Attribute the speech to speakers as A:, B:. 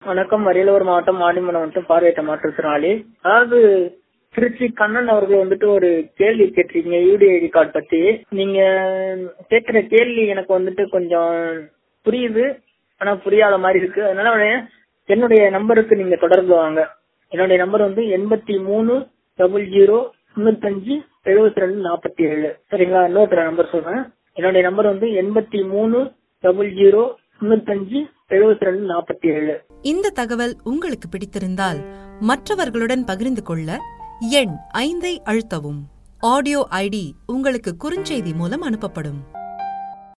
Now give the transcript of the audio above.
A: வணக்கம் அரியலூர் மாவட்டம் ஆண்டிமனம் வந்து பார்வையிட்ட மாற்றுத்திறனாளி அதாவது திருச்சி கண்ணன் அவர்கள் வந்துட்டு ஒரு கேள்வி கேட்டிருக்கீங்க யூடிஐடி கார்டு பத்தி நீங்க கேட்கிற கேள்வி எனக்கு வந்துட்டு கொஞ்சம் புரியுது ஆனா புரியாத மாதிரி இருக்கு அதனால உடனே என்னுடைய நம்பருக்கு நீங்க தொடர்பு வாங்க என்னுடைய நம்பர் வந்து எண்பத்தி மூணு டபுள் ஜீரோ தொண்ணூத்தஞ்சு எழுபத்தி ரெண்டு நாற்பத்தி ஏழு சரிங்களா இன்னொருத்தர நம்பர் சொல்றேன் என்னுடைய நம்பர் வந்து எண்பத்தி மூணு டபுள் ஜீரோ தொண்ணூத்தஞ்சு எழுபத்தி ரெண்டு நாற்பத்தி ஏழு
B: இந்த தகவல் உங்களுக்கு பிடித்திருந்தால் மற்றவர்களுடன் பகிர்ந்து கொள்ள எண் ஐந்தை அழுத்தவும் ஆடியோ ஐடி உங்களுக்கு குறுஞ்செய்தி மூலம் அனுப்பப்படும்